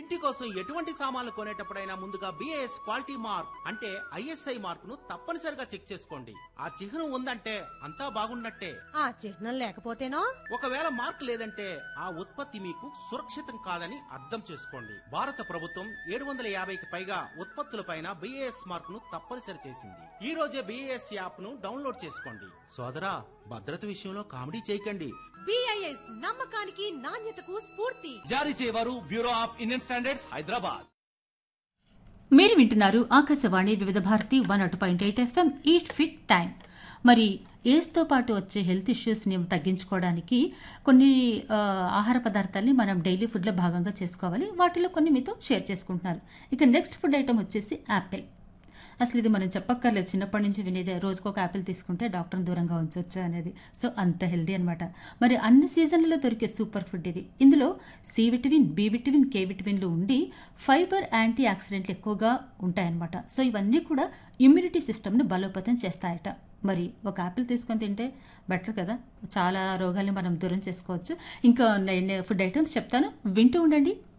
ఇంటి కోసం ఎటువంటి సామాన్లు కొనేటప్పుడైనా ముందుగా బిఏఎస్ క్వాలిటీ మార్క్ అంటే ఐఎస్ఐ మార్క్ ను తప్పనిసరిగా చెక్ చేసుకోండి ఆ చిహ్నం ఉందంటే అంతా బాగున్నట్టే ఆ చిహ్నం లేకపోతేనో ఒకవేళ మార్క్ లేదంటే ఆ ఉత్పత్తి మీకు సురక్షితం కాదని అర్థం చేసుకోండి భారత ప్రభుత్వం ఏడు వందల యాభైకి పైగా ఉత్పత్తులపైన బిఏఎస్ మార్క్ ను తప్పనిసరి చేసింది ఈ రోజే బిఏఎస్ యాప్ ను డౌన్లోడ్ చేసుకోండి సోదరా భద్రత విషయంలో కామెడీ చేయకండి బిఐఎస్ నమ్మకానికి నాణ్యతకు స్ఫూర్తి జారీ చేయవారు bureau of Indian standards Hyderabad మీరు వింటున్నారు ఆకాశవాణి వివిధ భారతి వన్ అటు point eight FM eat fit time మరి ఏజ్తో పాటు వచ్చే హెల్త్ ఇష్యూస్ని తగ్గించుకోవడానికి కొన్ని ఆ, ఆహార పదార్థాలని మనం డైలీ ఫుడ్లో భాగంగా చేసుకోవాలి వాటిలో కొన్ని మీతో షేర్ చేసుకుంటున్నారు ఇక నెక్స్ట్ ఫుడ్ ఐటమ్ వచ్చేసి యాపిల్ అసలు ఇది మనం చెప్పక్కర్లేదు చిన్నప్పటి నుంచి వినేదే రోజుకు ఒక యాపిల్ తీసుకుంటే డాక్టర్ని దూరంగా ఉంచవచ్చు అనేది సో అంత హెల్దీ అనమాట మరి అన్ని సీజన్లలో దొరికే సూపర్ ఫుడ్ ఇది ఇందులో C vitamin B vitamin K విటమిన్లు ఉండి ఫైబర్ యాంటీ ఆక్సిడెంట్లు ఎక్కువగా ఉంటాయన్నమాట సో ఇవన్నీ కూడా ఇమ్యూనిటీ సిస్టమ్ను బలోపేతం చేస్తాయట మరి ఒక యాపిల్ తీసుకొని తింటే బెటర్ కదా చాలా రోగాల్ని మనం దూరం చేసుకోవచ్చు ఇంకా నేను ఫుడ్ ఐటమ్స్ చెప్తాను వింటూ ఉండండి